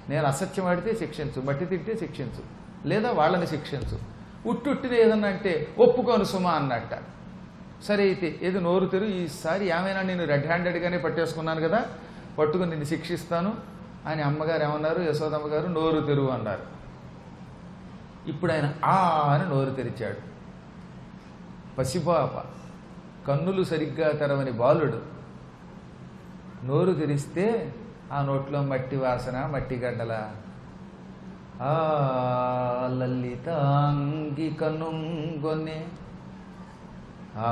నేను అసత్యం ఆడితే శిక్షించు మట్టి తింటే శిక్షించు లేదా వాళ్ళని శిక్షించు ఉట్టుట్టిన ఏదన్నా అంటే ఒప్పుకోను సుమా అన్నట్ట సరే అయితే ఏది నోరు తెరు ఈసారి ఏమైనా నేను రెడ్ హ్యాండెడ్గానే పట్టేసుకున్నాను కదా పట్టుకుని నిన్ను శిక్షిస్తాను అని అమ్మగారు ఏమన్నారు యశోదమ్మ గారు నోరు తెరువు అన్నారు ఇప్పుడు ఆయన ఆ అని నోరు తెరిచాడు పసిపాప కన్నులు సరిగ్గా తెరవని బాలుడు నోరు తెరిస్తే ఆ నోట్లో మట్టి వాసన మట్టి గడ్డల ఆ లలితాంగి కనుంగొనే ఆ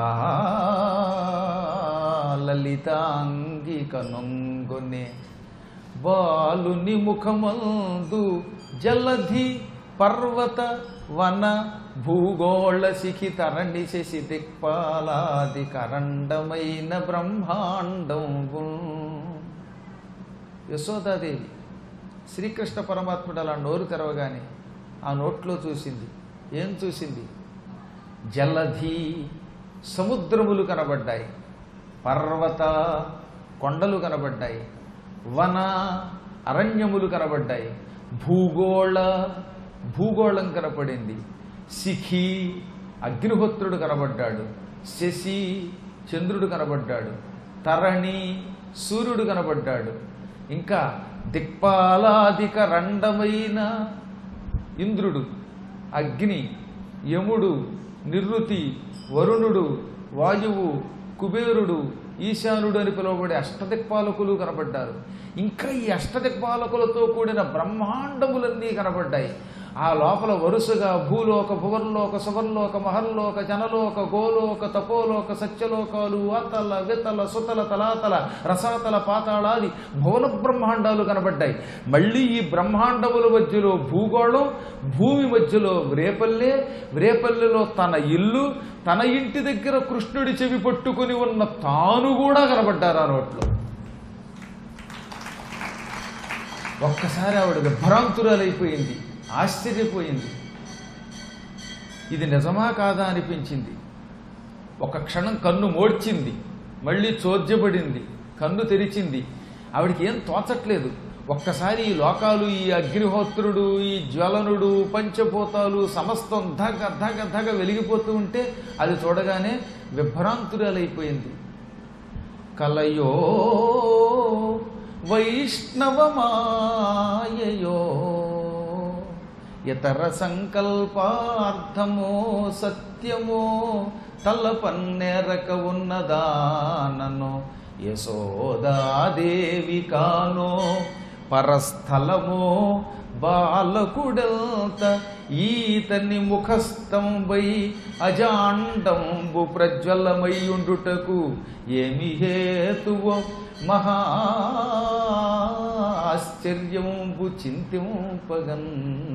లలితాంగి కనుంగొనే బాలుని ముఖమందు జలధి పర్వత వన భూగోళ శిఖి తరణి శశి దిక్పాలాది కరండమైన బ్రహ్మాండం యశోదాదేవి శ్రీకృష్ణ పరమాత్ముడు అలా నోరు తెరవగానే ఆ నోట్లో చూసింది ఏం చూసింది జలధి సముద్రములు కనబడ్డాయి పర్వత కొండలు కనబడ్డాయి వన అరణ్యములు కనబడ్డాయి భూగోళ భూగోళం కనపడింది శిఖి అగ్నిహోత్రుడు కనబడ్డాడు శశి చంద్రుడు కనబడ్డాడు తరణి సూర్యుడు కనబడ్డాడు ఇంకా దిక్పాలాదిక రండమైన ఇంద్రుడు అగ్ని యముడు నిరుతి వరుణుడు వాయువు కుబేరుడు ఈశానుడు అని పిలువబడే అష్టదిక్పాలకులు కనబడ్డారు ఇంకా ఈ అష్టదిక్పాలకులతో కూడిన బ్రహ్మాండములన్నీ కనబడ్డాయి ఆ లోపల వరుసగా భూలోక భువర్లోక సువర్లోక మహర్లోక జనలోక గోలోక తపోలోక సత్యలోకాలు అతల వితల సుతల తలాతల రసాతల పాతాళాది భువన బ్రహ్మాండాలు కనబడ్డాయి మళ్ళీ ఈ బ్రహ్మాండముల మధ్యలో భూగోళం భూమి మధ్యలో వ్రేపల్లె వ్రేపల్లెలో తన ఇల్లు తన ఇంటి దగ్గర కృష్ణుడి చెవి పట్టుకుని ఉన్న తాను కూడా కనబడ్డారు ఆ నోట్లో ఒక్కసారి ఆవిడ విభ్రాంతురాలైపోయింది ఆశ్చర్యపోయింది ఇది నిజమా కాదా అనిపించింది ఒక క్షణం కన్ను మోడ్చింది మళ్ళీ చోద్యపడింది కన్ను తెరిచింది ఆవిడికి ఏం తోచట్లేదు ఒక్కసారి ఈ లోకాలు ఈ అగ్నిహోత్రుడు ఈ జ్వలనుడు పంచభూతాలు సమస్తం ధగ ధగ ధగ వెలిగిపోతూ ఉంటే అది చూడగానే విభ్రాంతురాలైపోయింది కలయో వైష్ణవమాయయో ఇతర సంకల్పార్థమో సత్యమో తలపన్నెరక ఉన్నదానను యశోదాదేవి కానో పరస్థలమో బాలకుడల్త ఈతని ముఖస్థంబై అజాండంబు ప్రజ్వలమయ్యుండుటకు ఏమి హేతువో మహా ఆశ్చర్యంబు చింతింపగన్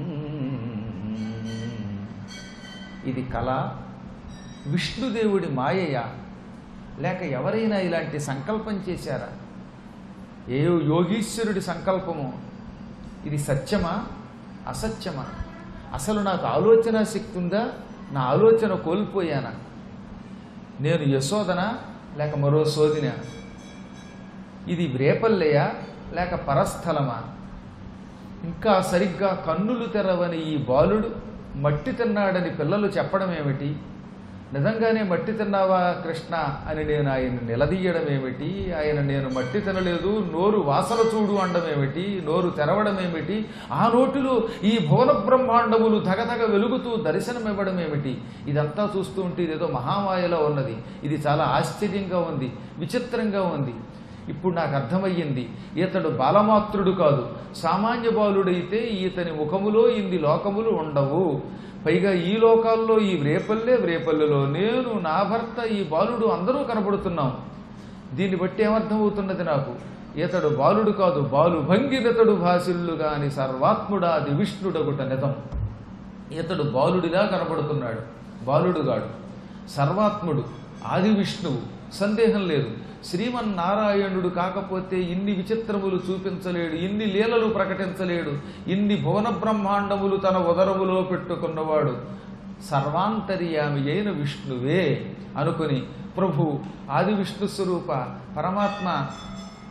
ఇది కళ విష్ణుదేవుడి మాయయ లేక ఎవరైనా ఇలాంటి సంకల్పం చేశారా ఏ యోగీశ్వరుడి సంకల్పము ఇది సత్యమా అసత్యమా అసలు నాకు ఆలోచన శక్తి ఉందా నా ఆలోచన కోల్పోయానా నేను యశోదనా లేక మరో సోదినా ఇది రేపల్లెయా లేక పరస్థలమా ఇంకా సరిగ్గా కన్నులు తెరవని ఈ బాలుడు మట్టి తిన్నాడని పిల్లలు చెప్పడం ఏమిటి నిజంగానే మట్టి తిన్నావా కృష్ణ అని నేను ఆయన నిలదీయడం ఏమిటి ఆయన నేను మట్టి తినలేదు నోరు వాసన చూడు అనడం ఏమిటి నోరు తెరవడం ఏమిటి ఆ నోటిలో ఈ భువన బ్రహ్మాండములు ధగధగ వెలుగుతూ దర్శనం ఇవ్వడం ఏమిటి ఇదంతా చూస్తూ ఉంటే ఇదేదో మహామాయలో ఉన్నది ఇది చాలా ఆశ్చర్యంగా ఉంది విచిత్రంగా ఉంది ఇప్పుడు నాకు అర్థమయ్యింది ఇతడు బాలమాత్రుడు కాదు సామాన్య బాలుడైతే ఈతని ముఖములో ఇన్ని లోకములు ఉండవు పైగా ఈ లోకాల్లో ఈ వ్రేపల్లే వ్రేపల్లెలో నేను నా భర్త ఈ బాలుడు అందరూ కనబడుతున్నాం దీన్ని బట్టి ఏమర్థమవుతున్నది నాకు ఇతడు బాలుడు కాదు బాలు భంగిరతడు భాసిల్లు గాని సర్వాత్ముడాది విష్ణుడగుట నిజం ఇతడు బాలుడిలా కనబడుతున్నాడు బాలుడుగాడు సర్వాత్ముడు ఆది విష్ణువు సందేహం లేదు శ్రీమన్నారాయణుడు కాకపోతే ఇన్ని విచిత్రములు చూపించలేడు ఇన్ని లీలలు ప్రకటించలేడు ఇన్ని భువన బ్రహ్మాండములు తన ఉదరములో పెట్టుకున్నవాడు సర్వాంతర్యామి అయిన విష్ణువే అనుకుని ప్రభు ఆది విష్ణు స్వరూప పరమాత్మ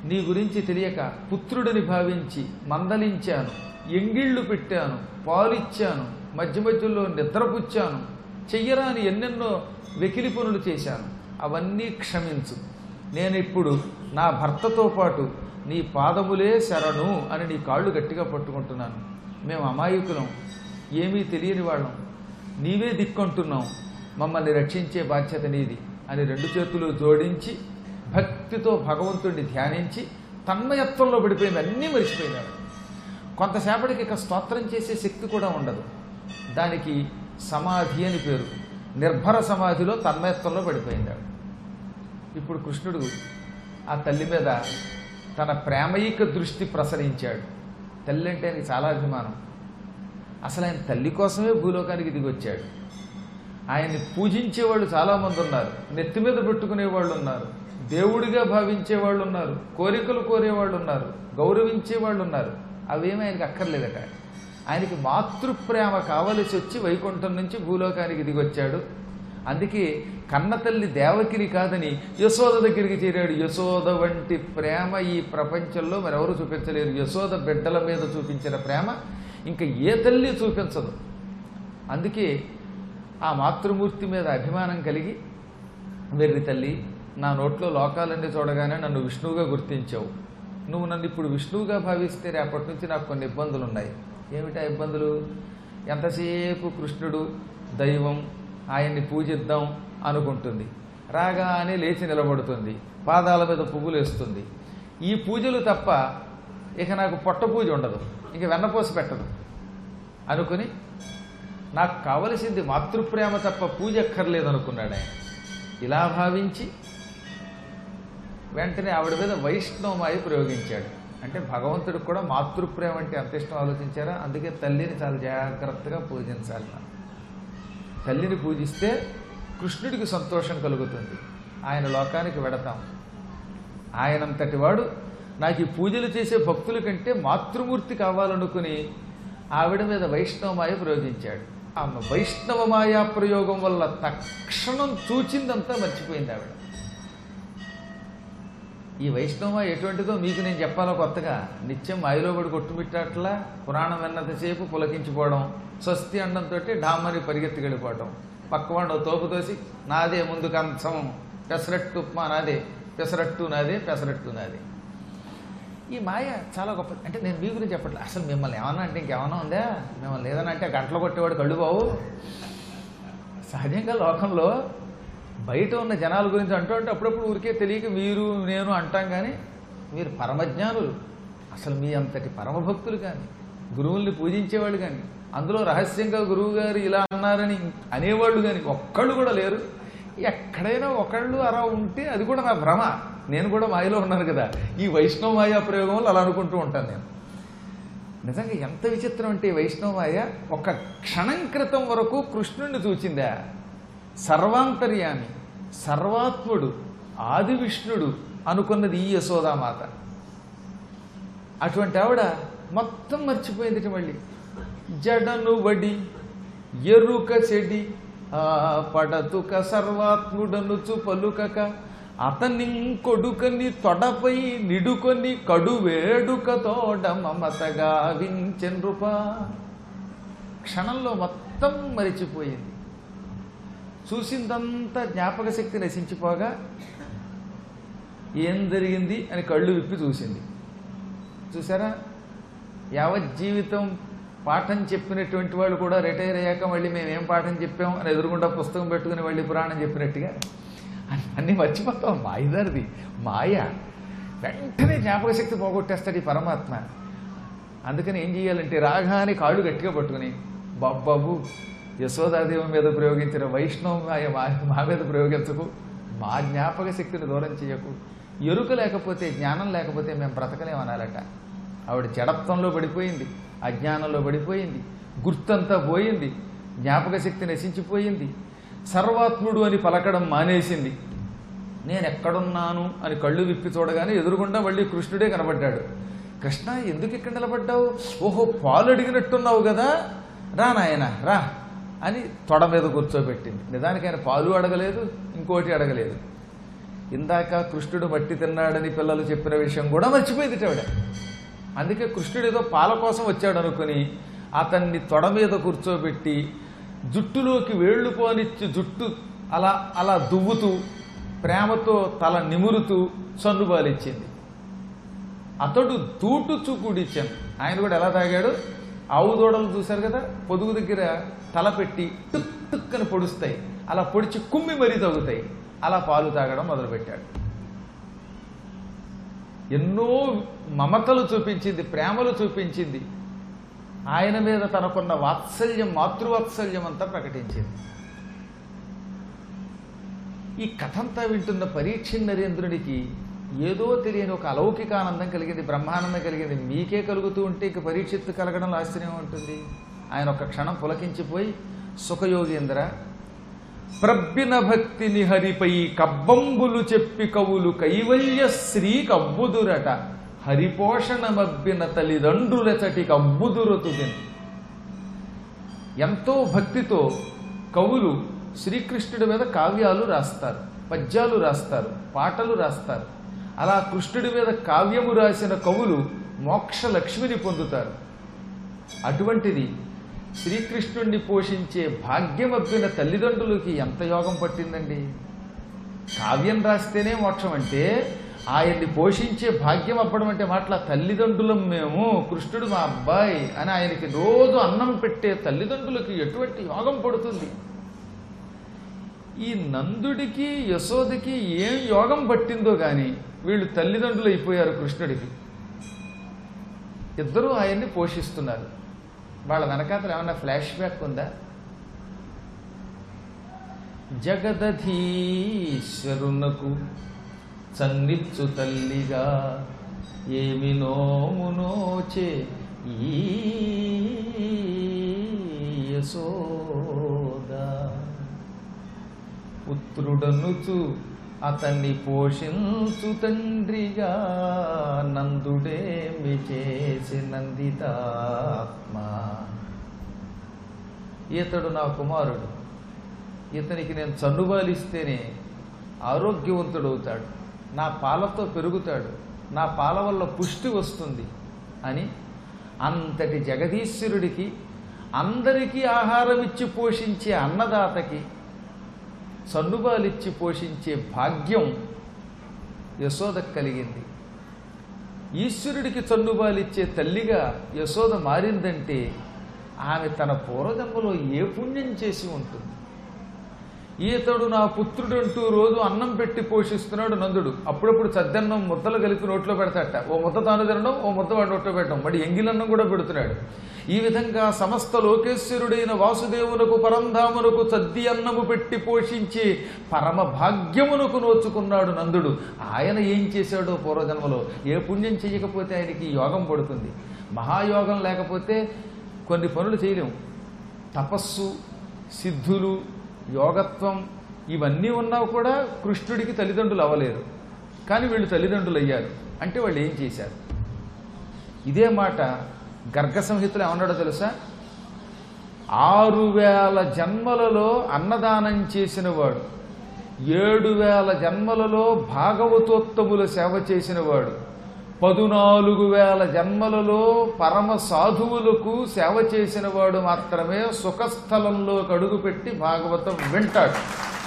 నీ గురించి తెలియక పుత్రుడిని భావించి మందలించాను ఎంగిళ్ళు పెట్టాను పాలిచ్చాను మధ్య మధ్యలో నిద్రపుచ్చాను చెయ్యరాని ఎన్నెన్నో వెకిలి పనులు చేశాను అవన్నీ క్షమించు నేను ఇప్పుడు నా భర్తతో పాటు నీ పాదములే శరణు అని నీ కాళ్ళు గట్టిగా పట్టుకుంటున్నాను మేము అమాయకులం ఏమీ తెలియని వాళ్ళం నీవే దిక్కుంటున్నాం మమ్మల్ని రక్షించే బాధ్యత నీది అని రెండు చేతులు జోడించి భక్తితో భగవంతుడిని ధ్యానించి తన్మయత్వంలో పడిపోయింది అన్నీ మరిచిపోయినాడు కొంతసేపటికి ఇక స్తోత్రం చేసే శక్తి కూడా ఉండదు దానికి సమాధి అని పేరు నిర్భర సమాధిలో తన్మయత్వంలో పడిపోయిందాడు ఇప్పుడు కృష్ణుడు ఆ తల్లి మీద తన ప్రేమైక దృష్టి ప్రసరించాడు తల్లి అంటే ఆయనకి చాలా అభిమానం అసలు ఆయన తల్లి కోసమే భూలోకానికి దిగొచ్చాడు ఆయన్ని పూజించేవాళ్ళు చాలామంది ఉన్నారు నెత్తి మీద పెట్టుకునే వాళ్ళు ఉన్నారు దేవుడిగా భావించే వాళ్ళు ఉన్నారు కోరికలు కోరేవాళ్ళు ఉన్నారు గౌరవించే వాళ్ళు ఉన్నారు అవేమీ ఆయనకి అక్కర్లేదట ఆయనకి మాతృప్రేమ కావలసి వచ్చి వైకుంఠం నుంచి భూలోకానికి దిగొచ్చాడు అందుకే కన్న తల్లి దేవకిని కాదని యశోద దగ్గరికి చేరాడు యశోద వంటి ప్రేమ ఈ ప్రపంచంలో మరెవరు చూపించలేరు యశోద బిడ్డల మీద చూపించిన ప్రేమ ఇంకా ఏ తల్లి చూపించదు అందుకే ఆ మాతృమూర్తి మీద అభిమానం కలిగి వెర్రి తల్లి నా నోట్లో లోకాలన్నీ చూడగానే నన్ను విష్ణువుగా గుర్తించావు నువ్వు నన్ను ఇప్పుడు విష్ణువుగా భావిస్తే రేపటి నుంచి నాకు కొన్ని ఇబ్బందులు ఉన్నాయి ఏమిటా ఇబ్బందులు ఎంతసేపు కృష్ణుడు దైవం ఆయన్ని పూజిద్దాం అనుకుంటుంది రాగానే లేచి నిలబడుతుంది పాదాల మీద పువ్వులు వేస్తుంది ఈ పూజలు తప్ప ఇక నాకు పొట్ట పూజ ఉండదు ఇంక వెన్నపోసి పెట్టదు అనుకుని నాకు కావలసింది మాతృప్రేమ తప్ప పూజ అక్కర్లేదు అనుకున్నాడు ఆయన ఇలా భావించి వెంటనే ఆవిడ మీద వైష్ణవమాయి ప్రయోగించాడు అంటే భగవంతుడికి కూడా మాతృప్రేమ అంటే ఎంత ఇష్టం ఆలోచించారా అందుకే తల్లిని చాలా జాగ్రత్తగా పూజించాలి మనం తల్లిని పూజిస్తే కృష్ణుడికి సంతోషం కలుగుతుంది ఆయన లోకానికి వెడతాం ఆయనంతటి వాడు నాకు ఈ పూజలు చేసే భక్తుల కంటే మాతృమూర్తి కావాలనుకుని ఆవిడ మీద వైష్ణవమాయ ప్రయోగించాడు ఆ వైష్ణవమాయా ప్రయోగం వల్ల తక్షణం చూచిందంతా మర్చిపోయింది ఆవిడ ఈ వైష్ణవ ఎటువంటిదో మీకు నేను చెప్పాలో కొత్తగా నిత్యం మాయలో పడి కొట్టుమిట్టట్లా పురాణం విన్నంతసేపు పులకించిపోవడం స్వస్తి అండంతో డామ్మని పరిగెత్తి వెళ్ళిపోవడం పక్కవాడు తోపు తోసి నాదే ముందు కంచం పెసరట్టు ఉప్మా నాదే పెసరట్టు నాదే పెసరట్టు నాదే ఈ మాయ చాలా గొప్ప అంటే నేను మీ గురించి చెప్పట్లే అసలు మిమ్మల్ని ఏమన్నా అంటే ఇంకేమన్నా ఉందా మిమ్మల్ని లేదన్నా అంటే గంటలు కొట్టేవాడు కళ్ళు బావు సహజంగా లోకంలో బయట ఉన్న జనాల గురించి అంటూ అంటే అప్పుడప్పుడు ఊరికే తెలియక మీరు నేను అంటాం కానీ మీరు పరమజ్ఞానులు అసలు మీ అంతటి పరమభక్తులు కానీ గురువుల్ని పూజించేవాళ్ళు కానీ అందులో రహస్యంగా గురువు గారు ఇలా అన్నారని అనేవాళ్ళు కానీ ఒక్కళ్ళు కూడా లేరు ఎక్కడైనా ఒకళ్ళు అలా ఉంటే అది కూడా నా భ్రమ నేను కూడా మాయలో ఉన్నాను కదా ఈ వైష్ణవ మాయా ప్రయోగం వల్ల అలా అనుకుంటూ ఉంటాను నేను నిజంగా ఎంత విచిత్రం అంటే ఈ వైష్ణవమాయ ఒక క్షణం క్రితం వరకు కృష్ణుడిని చూచిందా సర్వాంతర్యామి సర్వాత్ముడు ఆది విష్ణుడు అనుకున్నది ఈ యశోదామాత అటువంటి ఆవిడ మొత్తం మర్చిపోయింది మళ్ళీ జడను వడి ఎరుక చెడి ఆ పడతుక సర్వాత్ముడనుచు పలుకక అతని కొడుకని తొడపై నిడుకొని కడు వేడుక తోడ మమతగా వించెన్రుప క్షణంలో మొత్తం మరిచిపోయింది చూసిందంతా జ్ఞాపక శక్తి నశించిపోగా ఏం జరిగింది అని కళ్ళు విప్పి చూసింది చూసారా యావత్ జీవితం పాఠం చెప్పినటువంటి వాళ్ళు కూడా రిటైర్ అయ్యాక మళ్ళీ మేము ఏం పాఠం చెప్పాం అని ఎదురుకుండా పుస్తకం పెట్టుకుని మళ్ళీ పురాణం చెప్పినట్టుగా అన్ని- అన్నీ మర్చిపోతాం మాయదారిది మాయ వెంటనే జ్ఞాపక శక్తి పోగొట్టేస్తాడు ఈ పరమాత్మ అందుకని ఏం చేయాలంటే రాగానే కాళ్ళు గట్టిగా పట్టుకుని బాబాబు యశోదాదేవి మీద ప్రయోగించిన వైష్ణవ మాయ మా- మా మీద ప్రయోగించకు మా జ్ఞాపక శక్తిని దూరం చేయకు ఎరుక లేకపోతే జ్ఞానం లేకపోతే మేము బ్రతకలేమనాలట ఆవిడ జడత్వంలో పడిపోయింది అజ్ఞానంలో పడిపోయింది గుర్తంతా పోయింది జ్ఞాపక శక్తి నశించిపోయింది సర్వాత్ముడు అని పలకడం మానేసింది నేను ఎక్కడున్నాను అని కళ్ళు విప్పి చూడగానే ఎదురుగుండా మళ్ళీ కృష్ణుడే కనబడ్డాడు కృష్ణ ఎందుకు ఇక్కడ నిలబడ్డావు ఓహో పాలు అడిగినట్టున్నావు కదా రా నాయన రా అని తొడ మీద కూర్చోబెట్టింది నిజానికి ఆయన పాలు అడగలేదు ఇంకోటి అడగలేదు ఇందాక కృష్ణుడు మట్టి తిన్నాడని పిల్లలు చెప్పిన విషయం కూడా మర్చిపోయింది ఆవిడ అందుకే కృష్ణుడు ఏదో పాల కోసం వచ్చాడు అనుకుని అతన్ని తొడ మీద కూర్చోబెట్టి జుట్టులోకి వేళ్లు పోనిచ్చి జుట్టు అలా అలా దువ్వుతూ ప్రేమతో తల నిమురుతూ సన్నుబాలిచ్చింది అతడు తూటు చూకుడిచ్చాను ఆయన కూడా ఎలా తాగాడు ఆవు దూడలు చూశారు కదా పొదుగు దగ్గర తల పెట్టి టుక్ టుక్ అని పొడుస్తాయి అలా పొడిచి కుమ్మి మరీ తగ్గుతాయి అలా పాలు తాగడం మొదలుపెట్టాడు ఎన్నో మమతలు చూపించింది ప్రేమలు చూపించింది ఆయన మీద తనకున్న వాత్సల్యం మాతృవాత్సల్యం అంతా ప్రకటించింది ఈ కథంతా వింటున్న పరీక్ష నరేంద్రుడికి ఏదో తెలియని ఒక అలౌకిక ఆనందం కలిగింది బ్రహ్మానందం కలిగింది మీకే కలుగుతూ ఉంటే ఇక పరీక్షిత్తు కలగడంలో ఆశ్చర్యం ఉంటుంది ఆయన ఒక క్షణం పులకించిపోయి సుఖయోగేంద్ర ప్రబ్బిన భక్తిని హరిపై కబ్బంబులు చెప్పి కవులు కైవల్య శ్రీ కవ్వుదురట హరిపోషణమబ్బిన తల్లిదండ్రులెచటి కవ్వుదురతుదిన్ ఎంతో భక్తితో కవులు శ్రీకృష్ణుడి మీద కావ్యాలు రాస్తారు పద్యాలు రాస్తారు పాటలు రాస్తారు అలా కృష్ణుడి మీద కావ్యము రాసిన కవులు మోక్ష లక్ష్మిని పొందుతారు అటువంటిది శ్రీకృష్ణుణ్ణి పోషించే భాగ్యమబ్బిన తల్లిదండ్రులకి ఎంత యోగం పట్టిందండి కావ్యం రాస్తేనే మోక్షం అంటే ఆయన్ని పోషించే భాగ్యం అవ్వడం అంటే మాటల తల్లిదండ్రులం మేము కృష్ణుడు మా అబ్బాయి అని ఆయనకి రోజు అన్నం పెట్టే తల్లిదండ్రులకి ఎటువంటి యోగం పడుతుంది ఈ నందుడికి యశోదకి ఏం యోగం పట్టిందో కానీ వీళ్ళు తల్లిదండ్రులు అయిపోయారు కృష్ణుడికి ఇద్దరూ ఆయన్ని పోషిస్తున్నారు వాళ్ళ వెనకాతలు ఏమన్నా ఫ్లాష్ బ్యాక్ ఉందా జగదధీశ్వరునకు చన్నిచ్చు తల్లిగా ఏమి నోమునోచే ఈ యశోదా పుత్రుడనుచు అతన్ని పోషించు తండ్రిగా నందుడేమి చేసి నందితాత్మ ఈతడు నా కుమారుడు ఇతనికి నేను చన్నుబాలిస్తేనే ఆరోగ్యవంతుడవుతాడు నా పాలతో పెరుగుతాడు నా పాల వల్ల పుష్టి వస్తుంది అని అంతటి జగదీశ్వరుడికి అందరికీ ఆహారం ఇచ్చి పోషించే అన్నదాతకి సన్నుబాలిచ్చి పోషించే భాగ్యం యశోదకు కలిగింది ఈశ్వరుడికి చన్నుబాలిచ్చే తల్లిగా యశోద మారిందంటే ఆమె తన పూర్వజన్మలో ఏ పుణ్యం చేసి ఉంటుంది ఈతడు నా పుత్రుడు అంటూ రోజు అన్నం పెట్టి పోషిస్తున్నాడు నందుడు అప్పుడప్పుడు చద్దన్నం ముద్దలు కలిపి నోట్లో పెడతాట ఓ ముద్ద తాను తినడం ఓ ముద్ద వాడు నోట్లో పెట్టడం మరి ఎంగిలన్నం కూడా పెడుతున్నాడు ఈ విధంగా సమస్త లోకేశ్వరుడైన వాసుదేవునకు పరంధామునకు చద్ది అన్నము పెట్టి పోషించి పరమ భాగ్యమునకు నోచుకున్నాడు నందుడు ఆయన ఏం చేశాడో పూర్వజన్మలో ఏ పుణ్యం చేయకపోతే ఆయనకి యోగం పడుతుంది మహాయోగం లేకపోతే కొన్ని పనులు చేయలేము తపస్సు సిద్ధులు యోగత్వం ఇవన్నీ ఉన్నా కూడా కృష్ణుడికి తల్లిదండ్రులు అవ్వలేరు కానీ వీళ్ళు తల్లిదండ్రులు అయ్యారు అంటే వాళ్ళు ఏం చేశారు ఇదే మాట గర్గ సంహితలో ఏమన్నాడో తెలుసా ఆరు వేల జన్మలలో అన్నదానం చేసినవాడు ఏడు వేల జన్మలలో భాగవతోత్తముల సేవ చేసినవాడు పదునాలుగు వేల జన్మలలో పరమ సాధువులకు సేవ చేసినవాడు మాత్రమే సుఖస్థలంలో అడుగుపెట్టి భాగవతం వింటాడు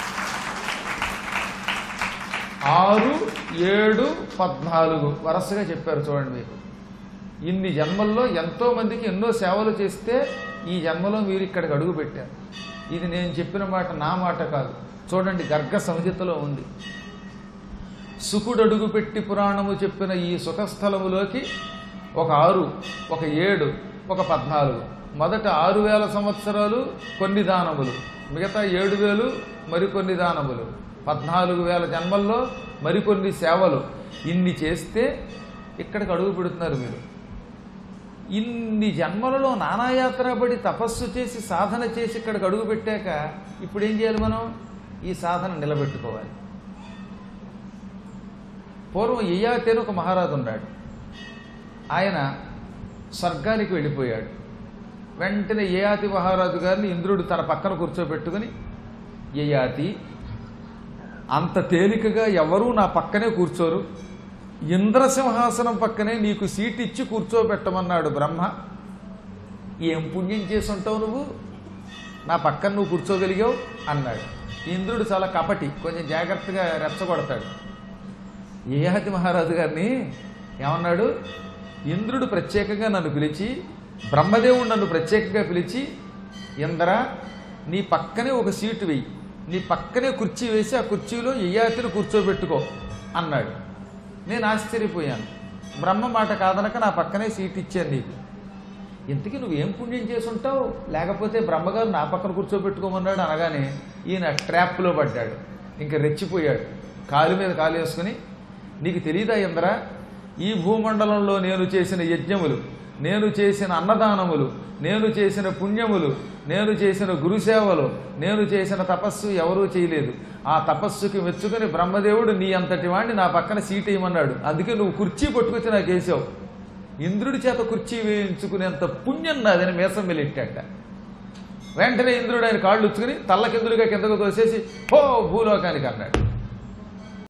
ఆరు ఏడు పద్నాలుగు వరుసగా చెప్పారు చూడండి మీకు ఇన్ని జన్మల్లో ఎంతో మందికి ఎన్నో సేవలు చేస్తే ఈ జన్మలో మీరు ఇక్కడికి అడుగు పెట్టారు ఇది నేను చెప్పిన మాట నా మాట కాదు చూడండి గర్గ సంహితలో ఉంది సుకుడు అడుగుపెట్టి పురాణము చెప్పిన ఈ సుఖస్థలములోకి ఒక ఆరు ఒక ఏడు ఒక పద్నాలుగు మొదట ఆరు వేల సంవత్సరాలు కొన్ని దానములు మిగతా ఏడు వేలు మరికొన్ని దానములు పద్నాలుగు వేల జన్మల్లో మరికొన్ని సేవలు ఇన్ని చేస్తే ఇక్కడికి అడుగు పెడుతున్నారు మీరు ఇన్ని జన్మలలో నానాయాత్ర పడి తపస్సు చేసి సాధన చేసి ఇక్కడికి అడుగు పెట్టాక ఇప్పుడు ఏం చేయాలి మనం ఈ సాధన నిలబెట్టుకోవాలి పూర్వం యయాతి అని ఒక మహారాజు ఉన్నాడు ఆయన స్వర్గానికి వెళ్ళిపోయాడు వెంటనే యయాతి మహారాజు గారిని ఇంద్రుడు తన పక్కన కూర్చోబెట్టుకుని యయాతి అంత తేలికగా ఎవరూ నా పక్కనే కూర్చోరు ఇంద్రసింహాసనం పక్కనే నీకు సీట్ ఇచ్చి కూర్చోబెట్టమన్నాడు బ్రహ్మ ఏం పుణ్యం చేసి ఉంటావు నువ్వు నా పక్కన నువ్వు కూర్చోగలిగావు అన్నాడు ఇంద్రుడు చాలా కపటి కొంచెం జాగ్రత్తగా రెచ్చగొడతాడు ఏహతి మహారాజు గారిని ఏమన్నాడు ఇంద్రుడు ప్రత్యేకంగా నన్ను పిలిచి బ్రహ్మదేవుడు నన్ను ప్రత్యేకంగా పిలిచి ఇంద్ర నీ పక్కనే ఒక సీటు వెయ్యి నీ పక్కనే కుర్చీ వేసి ఆ కుర్చీలో యయాతిని కూర్చోబెట్టుకో అన్నాడు నేను ఆశ్చర్యపోయాను బ్రహ్మ మాట కాదనక నా పక్కనే సీట్ ఇచ్చాను నీకు ఇంతకీ నువ్వేం పుణ్యం చేసుంటావు లేకపోతే బ్రహ్మగారు నా పక్కన కూర్చోబెట్టుకోమన్నాడు అనగానే ఈయన ట్రాప్లో పడ్డాడు ఇంకా రెచ్చిపోయాడు కాలు మీద కాలు వేసుకుని నీకు తెలియదా ఇంద్ర ఈ భూమండలంలో నేను చేసిన యజ్ఞములు నేను చేసిన అన్నదానములు నేను చేసిన పుణ్యములు నేను చేసిన గురుసేవలు నేను చేసిన తపస్సు ఎవరూ చేయలేదు ఆ తపస్సుకి మెచ్చుకుని బ్రహ్మదేవుడు నీ అంతటి వాడిని నా పక్కన సీట్ వేయమన్నాడు అందుకే నువ్వు కుర్చీ పట్టుకొచ్చి నాకు వేసావు ఇంద్రుడి చేత కుర్చీ వేయించుకునేంత పుణ్యం నాదని మేసం వెళ్ళెట్టాట వెంటనే ఇంద్రుడు ఆయన కాళ్ళు ఉచ్చుకుని తల్లకిందులుగా కిందకు తోసేసి హో భూలోకానికి అన్నాడు